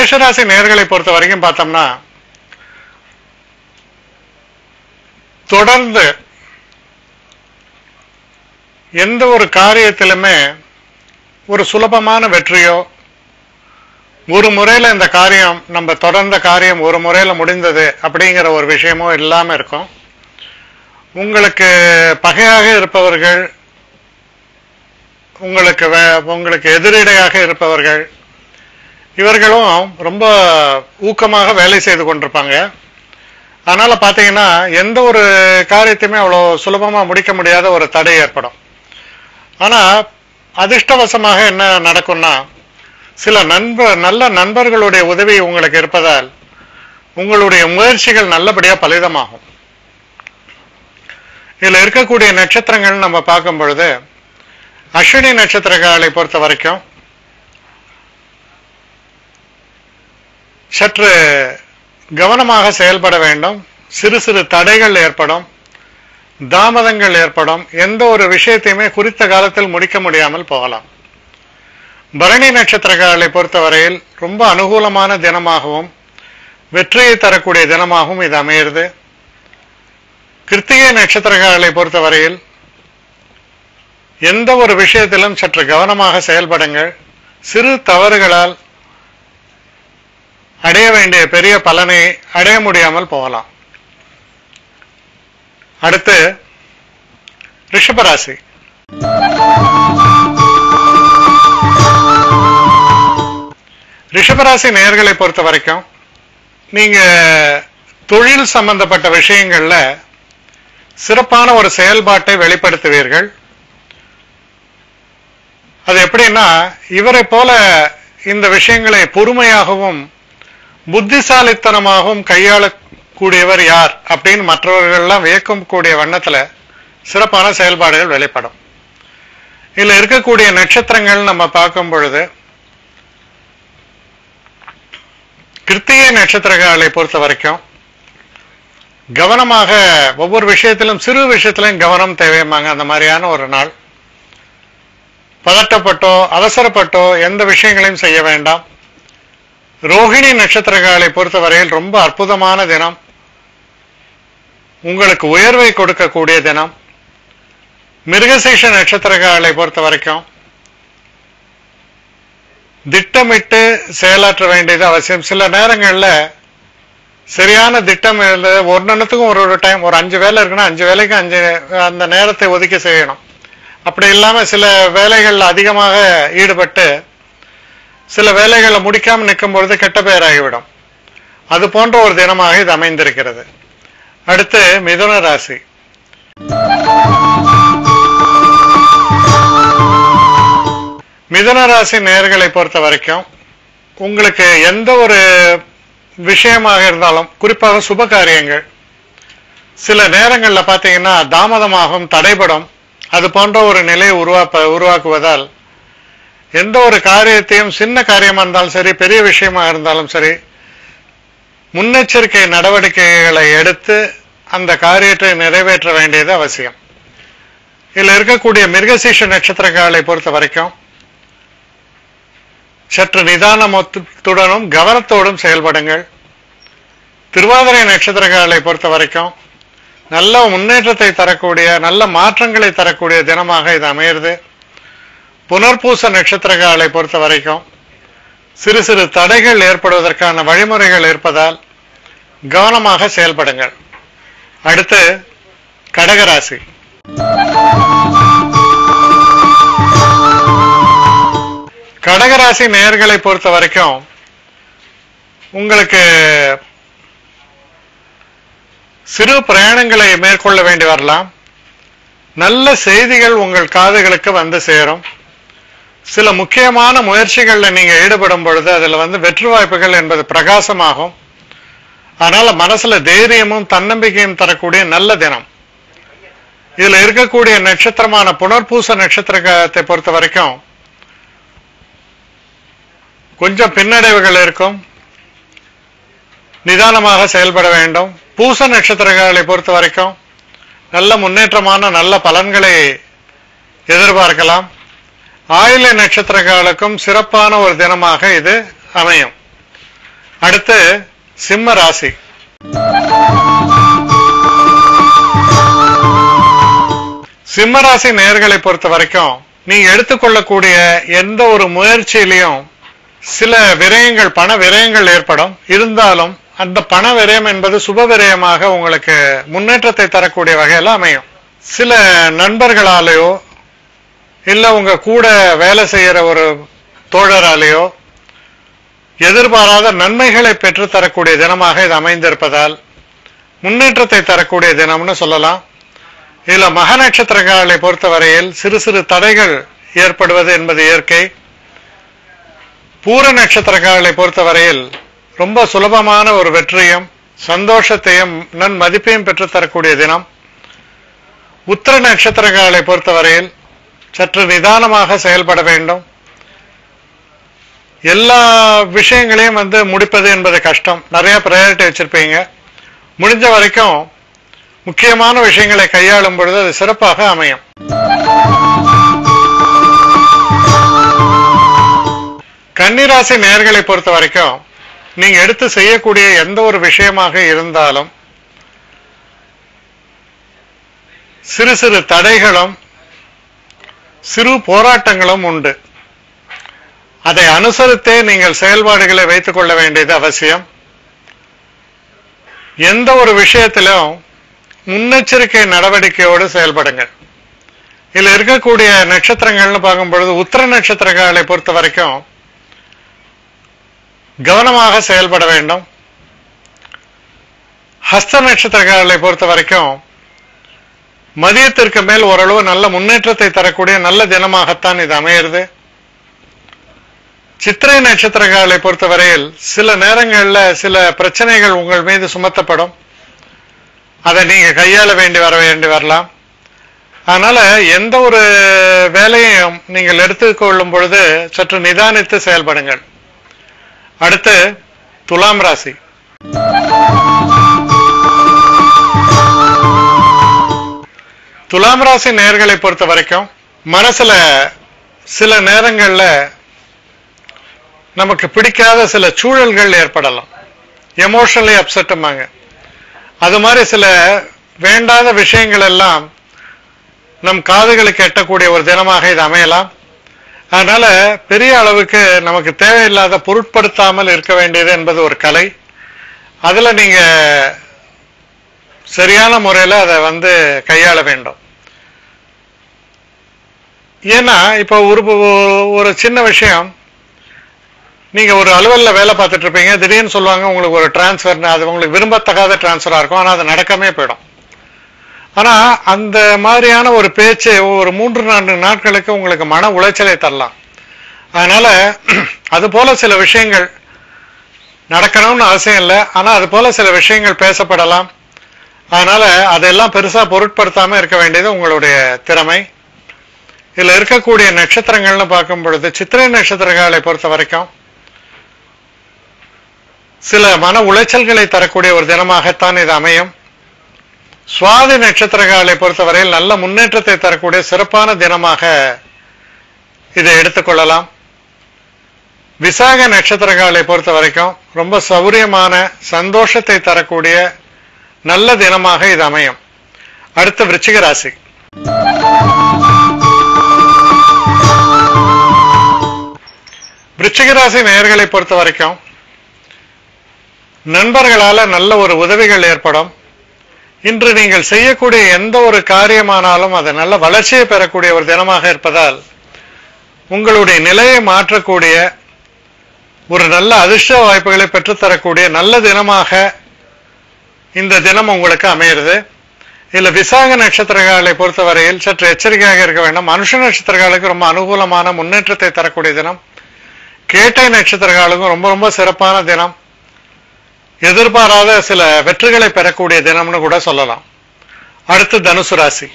மேஷராசி நேர்களை பொறுத்த வரைக்கும் பார்த்தோம்னா தொடர்ந்து எந்த ஒரு காரியத்திலுமே ஒரு சுலபமான வெற்றியோ ஒரு முறையில இந்த காரியம் நம்ம தொடர்ந்த காரியம் ஒரு முறையில முடிந்தது அப்படிங்கிற ஒரு விஷயமோ இல்லாம இருக்கும் உங்களுக்கு பகையாக இருப்பவர்கள் உங்களுக்கு வே- உங்களுக்கு எதிரிடையாக இருப்பவர்கள் இவர்களும் ரொம்ப ஊக்கமாக வேலை செய்து கொண்டிருப்பாங்க அதனால பாத்தீங்கன்னா எந்த ஒரு காரியத்தையுமே அவ்வளோ சுலபமா முடிக்க முடியாத ஒரு தடை ஏற்படும் ஆனா அதிர்ஷ்டவசமாக என்ன நடக்கும்னா சில நண்பர் நல்ல நண்பர்களுடைய உதவி உங்களுக்கு இருப்பதால் உங்களுடைய முயற்சிகள் நல்லபடியா பலிதமாகும் இதுல இருக்கக்கூடிய நட்சத்திரங்கள் நம்ம பார்க்கும் பொழுது அஸ்வினி நட்சத்திரங்களை பொறுத்த வரைக்கும் சற்று கவனமாக செயல்பட வேண்டும் சிறு சிறு தடைகள் ஏற்படும் தாமதங்கள் ஏற்படும் எந்த ஒரு விஷயத்தையுமே குறித்த காலத்தில் முடிக்க முடியாமல் போகலாம் பரணி நட்சத்திரங்களை பொறுத்தவரையில் ரொம்ப அனுகூலமான தினமாகவும் வெற்றியை தரக்கூடிய தினமாகவும் இது அமையிறது கிருத்திகை நட்சத்திரங்களை பொறுத்தவரையில் எந்த ஒரு விஷயத்திலும் சற்று கவனமாக செயல்படுங்கள் சிறு தவறுகளால் அடைய வேண்டிய பெரிய பலனை அடைய முடியாமல் போகலாம் அடுத்து ரிஷபராசி ரிஷபராசி நேயர்களை பொறுத்த வரைக்கும் நீங்க தொழில் சம்பந்தப்பட்ட விஷயங்கள்ல சிறப்பான ஒரு செயல்பாட்டை வெளிப்படுத்துவீர்கள் அது எப்படின்னா இவரை போல இந்த விஷயங்களை பொறுமையாகவும் புத்திசாலித்தனமாகவும் கையாளக்கூடியவர் யார் அப்படின்னு மற்றவர்கள்லாம் வியக்கும் கூடிய வண்ணத்துல சிறப்பான செயல்பாடுகள் வெளிப்படும் இதுல இருக்கக்கூடிய நட்சத்திரங்கள் நம்ம பார்க்கும் பொழுது கிருத்திகை நட்சத்திரங்களை பொறுத்த வரைக்கும் கவனமாக ஒவ்வொரு விஷயத்திலும் சிறு விஷயத்திலும் கவனம் தேவையமாங்க அந்த மாதிரியான ஒரு நாள் பதட்டப்பட்டோ அவசரப்பட்டோ எந்த விஷயங்களையும் செய்ய வேண்டாம் ரோகிணி நட்சத்திரங்களை பொறுத்தவரையில் ரொம்ப அற்புதமான தினம் உங்களுக்கு உயர்வை கொடுக்கக்கூடிய தினம் மிருகசீஷ நட்சத்திரங்களை பொறுத்த வரைக்கும் திட்டமிட்டு செயலாற்ற வேண்டியது அவசியம் சில நேரங்கள்ல சரியான திட்டம் இருந்தது ஒன்னொன்னுத்துக்கும் ஒரு ஒரு டைம் ஒரு அஞ்சு வேலை இருக்குன்னா அஞ்சு வேலைக்கு அஞ்சு அந்த நேரத்தை ஒதுக்கி செய்யணும் அப்படி இல்லாம சில வேலைகள்ல அதிகமாக ஈடுபட்டு சில வேலைகளை முடிக்காம நிற்கும் பொழுது கெட்ட பெயராகிவிடும் அது போன்ற ஒரு தினமாக இது அமைந்திருக்கிறது அடுத்து மிதுன ராசி மிதுன ராசி நேர்களை பொறுத்த வரைக்கும் உங்களுக்கு எந்த ஒரு விஷயமாக இருந்தாலும் குறிப்பாக சுப காரியங்கள் சில நேரங்கள்ல பாத்தீங்கன்னா தாமதமாகும் தடைபடும் அது போன்ற ஒரு நிலையை உருவாப்ப உருவாக்குவதால் எந்த ஒரு காரியத்தையும் சின்ன காரியமா இருந்தாலும் சரி பெரிய விஷயமா இருந்தாலும் சரி முன்னெச்சரிக்கை நடவடிக்கைகளை எடுத்து அந்த காரியத்தை நிறைவேற்ற வேண்டியது அவசியம் இதுல இருக்கக்கூடிய மிருகசீஷ நட்சத்திரங்களை பொறுத்த வரைக்கும் சற்று நிதானத்துடனும் கவனத்தோடும் செயல்படுங்கள் திருவாதிரை நட்சத்திரங்களை பொறுத்த வரைக்கும் நல்ல முன்னேற்றத்தை தரக்கூடிய நல்ல மாற்றங்களை தரக்கூடிய தினமாக இது அமையிறது புனர்பூச நட்சத்திரங்களை பொறுத்த வரைக்கும் சிறு சிறு தடைகள் ஏற்படுவதற்கான வழிமுறைகள் இருப்பதால் கவனமாக செயல்படுங்கள் அடுத்து கடகராசி கடகராசி நேயர்களை பொறுத்த வரைக்கும் உங்களுக்கு சிறு பிரயாணங்களை மேற்கொள்ள வேண்டி வரலாம் நல்ல செய்திகள் உங்கள் காதுகளுக்கு வந்து சேரும் சில முக்கியமான முயற்சிகள்ல நீங்க ஈடுபடும் பொழுது அதுல வந்து வெற்றி வாய்ப்புகள் என்பது பிரகாசமாகும் அதனால மனசுல தைரியமும் தன்னம்பிக்கையும் தரக்கூடிய நல்ல தினம் இதுல இருக்கக்கூடிய நட்சத்திரமான புனர்பூச நட்சத்திரத்தை பொறுத்த வரைக்கும் கொஞ்சம் பின்னடைவுகள் இருக்கும் நிதானமாக செயல்பட வேண்டும் பூச நட்சத்திரங்களை பொறுத்த வரைக்கும் நல்ல முன்னேற்றமான நல்ல பலன்களை எதிர்பார்க்கலாம் ஆயில நட்சத்திரங்களுக்கும் சிறப்பான ஒரு தினமாக இது அமையும் அடுத்து சிம்ம ராசி சிம்ம ராசி நேர்களை பொறுத்த வரைக்கும் நீங்க எடுத்துக்கொள்ளக்கூடிய எந்த ஒரு முயற்சியிலையும் சில விரயங்கள் பண விரயங்கள் ஏற்படும் இருந்தாலும் அந்த பண விரயம் என்பது சுப விரயமாக உங்களுக்கு முன்னேற்றத்தை தரக்கூடிய வகையில அமையும் சில நண்பர்களாலேயோ இல்ல உங்க கூட வேலை செய்யற ஒரு தோழராலேயோ எதிர்பாராத நன்மைகளை பெற்று தரக்கூடிய தினமாக இது அமைந்திருப்பதால் முன்னேற்றத்தை தரக்கூடிய தினம்னு சொல்லலாம் இதுல மக நட்சத்திரங்களை பொறுத்தவரையில் சிறு சிறு தடைகள் ஏற்படுவது என்பது இயற்கை பூர நட்சத்திரங்களை பொறுத்தவரையில் ரொம்ப சுலபமான ஒரு வெற்றியும் சந்தோஷத்தையும் நன் மதிப்பையும் பெற்று தரக்கூடிய தினம் உத்திர நட்சத்திரங்களை பொறுத்தவரையில் சற்று நிதானமாக செயல்பட வேண்டும் எல்லா விஷயங்களையும் வந்து முடிப்பது என்பது கஷ்டம் நிறைய ப்ரையாரிட்டி வச்சிருப்பீங்க முடிஞ்ச வரைக்கும் முக்கியமான விஷயங்களை கையாளும் பொழுது அது சிறப்பாக அமையும் கன்னிராசி நேர்களை பொறுத்த வரைக்கும் நீங்க எடுத்து செய்யக்கூடிய எந்த ஒரு விஷயமாக இருந்தாலும் சிறு சிறு தடைகளும் சிறு போராட்டங்களும் உண்டு அதை அனுசரித்தே நீங்கள் செயல்பாடுகளை வைத்துக் கொள்ள வேண்டியது அவசியம் எந்த ஒரு விஷயத்திலும் முன்னெச்சரிக்கை நடவடிக்கையோடு செயல்படுங்கள் இதுல இருக்கக்கூடிய நட்சத்திரங்கள்னு பார்க்கும் பொழுது உத்திர நட்சத்திரங்களை பொறுத்த வரைக்கும் கவனமாக செயல்பட வேண்டும் ஹஸ்த நட்சத்திரங்களை பொறுத்த வரைக்கும் மதியத்திற்கு மேல் ஓரளவு நல்ல முன்னேற்றத்தை தரக்கூடிய நல்ல தினமாகத்தான் இது அமையிறது சித்திரை நட்சத்திரங்களை பொறுத்தவரையில் சில நேரங்கள்ல சில பிரச்சனைகள் உங்கள் மீது சுமத்தப்படும் அதை நீங்க கையாள வேண்டி வர வேண்டி வரலாம் அதனால எந்த ஒரு வேலையையும் நீங்கள் எடுத்துக்கொள்ளும் பொழுது சற்று நிதானித்து செயல்படுங்கள் அடுத்து துலாம் ராசி துலாம் ராசி நேர்களை பொறுத்த வரைக்கும் மனசுல சில நேரங்கள்ல நமக்கு பிடிக்காத சில சூழல்கள் ஏற்படலாம் எமோஷனலி அப்செட்டுமாங்க அது மாதிரி சில வேண்டாத விஷயங்கள் எல்லாம் நம் காதுகளுக்கு எட்டக்கூடிய ஒரு தினமாக இது அமையலாம் அதனால பெரிய அளவுக்கு நமக்கு தேவையில்லாத பொருட்படுத்தாமல் இருக்க வேண்டியது என்பது ஒரு கலை அதுல நீங்க சரியான முறையில அதை வந்து கையாள வேண்டும் ஏன்னா இப்ப ஒரு ஒரு சின்ன விஷயம் நீங்க ஒரு அலுவல்ல வேலை பார்த்துட்டு இருப்பீங்க திடீர்னு சொல்லுவாங்க உங்களுக்கு ஒரு டிரான்ஸ்ஃபர் அது உங்களுக்கு விரும்பத்தகாத டிரான்ஸ்ஃபரா இருக்கும் ஆனா அது நடக்கமே போயிடும் ஆனா அந்த மாதிரியான ஒரு பேச்சு ஒரு மூன்று நான்கு நாட்களுக்கு உங்களுக்கு மன உளைச்சலை தரலாம் அதனால அது போல சில விஷயங்கள் நடக்கணும்னு அவசியம் இல்லை ஆனா அது போல சில விஷயங்கள் பேசப்படலாம் அதனால அதெல்லாம் பெருசா பொருட்படுத்தாம இருக்க வேண்டியது உங்களுடைய திறமை இதுல இருக்கக்கூடிய நட்சத்திரங்கள்னு பார்க்கும் பொழுது சித்திரை நட்சத்திரங்களை பொறுத்த வரைக்கும் சில மன உளைச்சல்களை தரக்கூடிய ஒரு தினமாகத்தான் இது அமையும் சுவாதி நட்சத்திரங்களை பொறுத்தவரையில் நல்ல முன்னேற்றத்தை தரக்கூடிய சிறப்பான தினமாக இதை எடுத்துக்கொள்ளலாம் விசாக நட்சத்திரங்களை பொறுத்த வரைக்கும் ரொம்ப சௌரியமான சந்தோஷத்தை தரக்கூடிய நல்ல தினமாக இது அமையும் அடுத்து விருச்சிக ராசி விருச்சிக ராசி நேயர்களை பொறுத்த வரைக்கும் நண்பர்களால நல்ல ஒரு உதவிகள் ஏற்படும் இன்று நீங்கள் செய்யக்கூடிய எந்த ஒரு காரியமானாலும் அது நல்ல வளர்ச்சியை பெறக்கூடிய ஒரு தினமாக இருப்பதால் உங்களுடைய நிலையை மாற்றக்கூடிய ஒரு நல்ல அதிர்ஷ்ட வாய்ப்புகளை பெற்றுத்தரக்கூடிய நல்ல தினமாக இந்த தினம் உங்களுக்கு அமையிறது இதுல விசாக நட்சத்திரங்களை பொறுத்தவரையில் சற்று எச்சரிக்கையாக இருக்க வேண்டும் மனுஷ நட்சத்திரங்களுக்கு ரொம்ப அனுகூலமான முன்னேற்றத்தை தரக்கூடிய தினம் கேட்டை நட்சத்திரங்களுக்கும் ரொம்ப ரொம்ப சிறப்பான தினம் எதிர்பாராத சில வெற்றிகளை பெறக்கூடிய தினம்னு கூட சொல்லலாம் அடுத்து தனுசு ராசி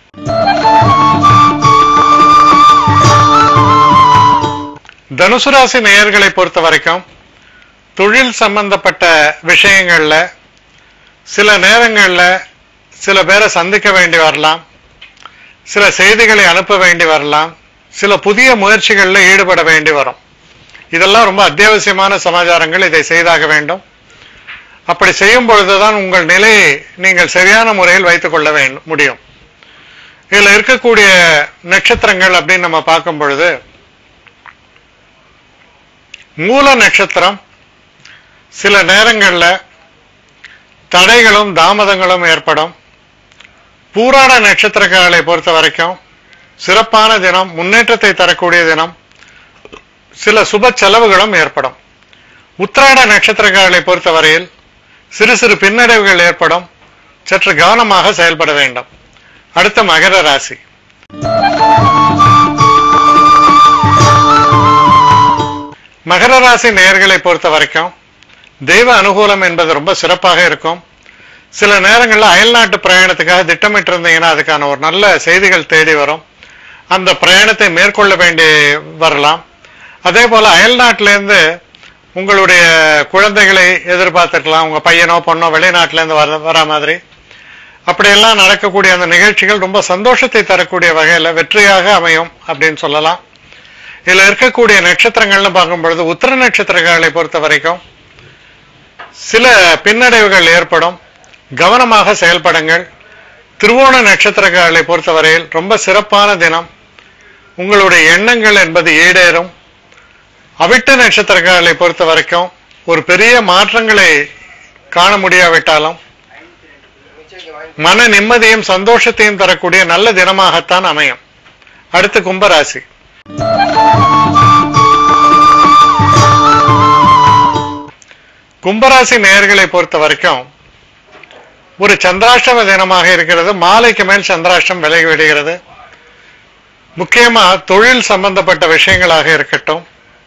தனுசு ராசி நேயர்களை பொறுத்த வரைக்கும் தொழில் சம்பந்தப்பட்ட விஷயங்கள்ல சில நேரங்கள்ல சில பேரை சந்திக்க வேண்டி வரலாம் சில செய்திகளை அனுப்ப வேண்டி வரலாம் சில புதிய முயற்சிகளில் ஈடுபட வேண்டி வரும் இதெல்லாம் ரொம்ப அத்தியாவசியமான சமாச்சாரங்கள் இதை செய்தாக வேண்டும் அப்படி செய்யும் பொழுதுதான் உங்கள் நிலையை நீங்கள் சரியான முறையில் வைத்துக் கொள்ள வேண்டும் முடியும் இதுல இருக்கக்கூடிய நட்சத்திரங்கள் அப்படின்னு நம்ம பார்க்கும் பொழுது மூல நட்சத்திரம் சில நேரங்கள்ல தடைகளும் தாமதங்களும் ஏற்படும் பூராட நட்சத்திரக்காரர்களை பொறுத்த வரைக்கும் சிறப்பான தினம் முன்னேற்றத்தை தரக்கூடிய தினம் சில சுப செலவுகளும் ஏற்படும் உத்திராட நட்சத்திரக்காரர்களை பொறுத்தவரையில் சிறு சிறு பின்னடைவுகள் ஏற்படும் சற்று கவனமாக செயல்பட வேண்டும் அடுத்த மகர ராசி மகர ராசி நேயர்களை பொறுத்த வரைக்கும் தெய்வ அனுகூலம் என்பது ரொம்ப சிறப்பாக இருக்கும் சில நேரங்களில் அயல்நாட்டு பிரயாணத்துக்காக திட்டமிட்டு இருந்தீங்கன்னா அதுக்கான ஒரு நல்ல செய்திகள் தேடி வரும் அந்த பிரயாணத்தை மேற்கொள்ள வேண்டி வரலாம் அதே போல அயல்நாட்டிலேருந்து உங்களுடைய குழந்தைகளை எதிர்பார்த்துக்கலாம் உங்க பையனோ பொண்ணோ வெளிநாட்டிலேருந்து வர வர மாதிரி அப்படியெல்லாம் நடக்கக்கூடிய அந்த நிகழ்ச்சிகள் ரொம்ப சந்தோஷத்தை தரக்கூடிய வகையில வெற்றியாக அமையும் அப்படின்னு சொல்லலாம் இதுல இருக்கக்கூடிய நட்சத்திரங்கள்னு பார்க்கும் பொழுது உத்திர நட்சத்திரங்களை பொறுத்த வரைக்கும் சில பின்னடைவுகள் ஏற்படும் கவனமாக செயல்படுங்கள் திருவோண நட்சத்திரங்களை பொறுத்தவரையில் ரொம்ப சிறப்பான தினம் உங்களுடைய எண்ணங்கள் என்பது ஈடேறும் அவிட்ட நட்சத்திரங்களை பொறுத்த வரைக்கும் ஒரு பெரிய மாற்றங்களை காண முடியாவிட்டாலும் மன நிம்மதியும் சந்தோஷத்தையும் தரக்கூடிய நல்ல தினமாகத்தான் அமையும் அடுத்து கும்பராசி கும்பராசி நேயர்களை பொறுத்த வரைக்கும் ஒரு சந்திராஷ்டம தினமாக இருக்கிறது மாலைக்கு மேல் சந்திராஷ்டம் விலகி விடுகிறது முக்கியமா தொழில் சம்பந்தப்பட்ட விஷயங்களாக இருக்கட்டும்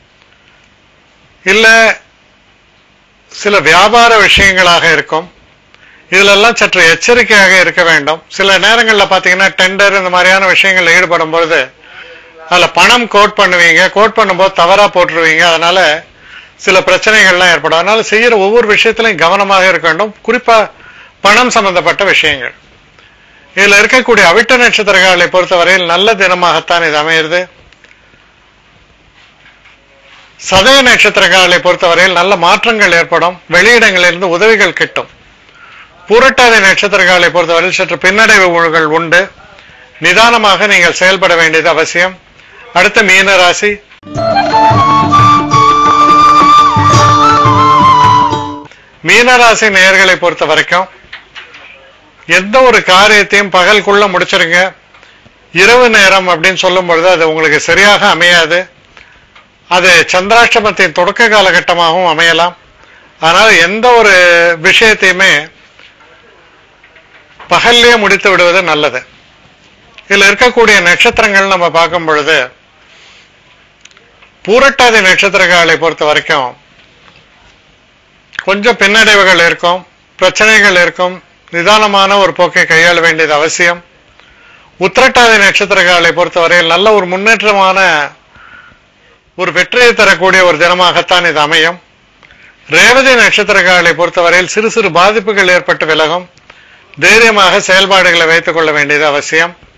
இல்ல சில வியாபார விஷயங்களாக இருக்கும் இதுலெல்லாம் சற்று எச்சரிக்கையாக இருக்க வேண்டும் சில நேரங்கள்ல பாத்தீங்கன்னா டெண்டர் இந்த மாதிரியான விஷயங்கள்ல ஈடுபடும் பொழுது அதுல பணம் கோட் பண்ணுவீங்க கோட் பண்ணும்போது தவறா போட்டுருவீங்க அதனால சில பிரச்சனைகள்லாம் ஏற்படும் அதனால செய்யற ஒவ்வொரு விஷயத்திலையும் கவனமாக இருக்க வேண்டும் குறிப்பா பணம் சம்பந்தப்பட்ட விஷயங்கள் இதுல இருக்கக்கூடிய அவிட்ட நட்சத்திரங்களை பொறுத்தவரையில் நல்ல தினமாகத்தான் இது அமையிறது சதய நட்சத்திரங்களை பொறுத்தவரையில் நல்ல மாற்றங்கள் ஏற்படும் வெளியிடங்களிலிருந்து உதவிகள் கிட்டும் பூரட்டாதி நட்சத்திரங்களை பொறுத்தவரையில் சற்று பின்னடைவுகள் உண்டு நிதானமாக நீங்கள் செயல்பட வேண்டியது அவசியம் அடுத்த மீன ராசி மீனராசி நேயர்களை பொறுத்த வரைக்கும் எந்த ஒரு காரியத்தையும் பகலுக்குள்ள முடிச்சிருங்க இரவு நேரம் அப்படின்னு சொல்லும் பொழுது அது உங்களுக்கு சரியாக அமையாது அது சந்திராஷ்டமத்தின் தொடக்க காலகட்டமாகவும் அமையலாம் அதனால எந்த ஒரு விஷயத்தையுமே பகல்லே முடித்து விடுவது நல்லது இதுல இருக்கக்கூடிய நட்சத்திரங்கள் நம்ம பார்க்கும் பொழுது பூரட்டாதி நட்சத்திரங்களை பொறுத்த வரைக்கும் கொஞ்சம் பின்னடைவுகள் இருக்கும் பிரச்சனைகள் இருக்கும் நிதானமான ஒரு போக்கை கையாள வேண்டியது அவசியம் உத்திரட்டாதி நட்சத்திரங்களை பொறுத்தவரையில் நல்ல ஒரு முன்னேற்றமான ஒரு வெற்றியை தரக்கூடிய ஒரு தினமாகத்தான் இது அமையும் ரேவதி நட்சத்திரங்களை பொறுத்தவரையில் சிறு சிறு பாதிப்புகள் ஏற்பட்டு விலகும் தைரியமாக செயல்பாடுகளை வைத்துக் கொள்ள வேண்டியது அவசியம்